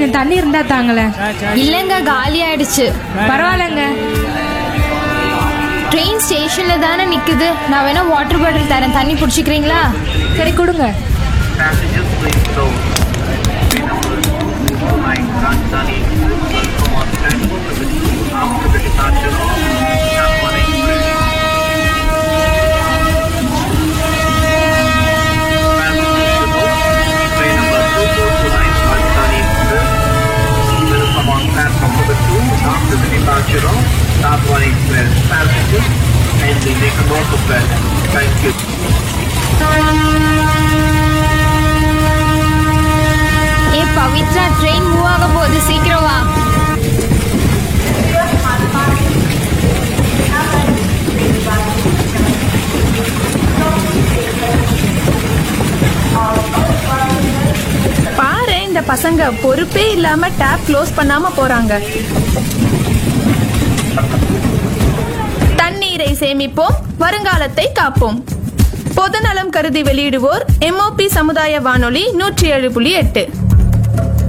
கொஞ்சம் தண்ணி இருந்தா தாங்களேன் இல்லைங்க காலி ஆயிடுச்சு பரவாயில்லைங்க ட்ரெயின் ஸ்டேஷன்ல தானே நிக்குது நான் வேணா வாட்டர் பாட்டில் தரேன் தண்ணி பிடிச்சிக்கிறீங்களா சரி கொடுங்க Passengers please go. Train number 229 Rajdhani platform on platform after the departure of Chapman Express. Passengers to note, train number 2229 Rajdhani Express will come on platform number 2 after the departure of Chapman Express. Passengers, kindly make a note of that. Thank you. ஏ Pavithra train move ஆக போகுது சீக்கிரம் வா பாரு இந்த பசங்க பொறுப்பே இல்லாம டேப் க்ளோஸ் பண்ணாம போறாங்க தண்ணீரை சேமிப்போம் வருங்காலத்தை காப்போம் பொதுநலம் கருதி வெளியிடுவோர் எம்ஓபி சமுதாய வானொலி நூற்றி ஏழு புள்ளி எட்டு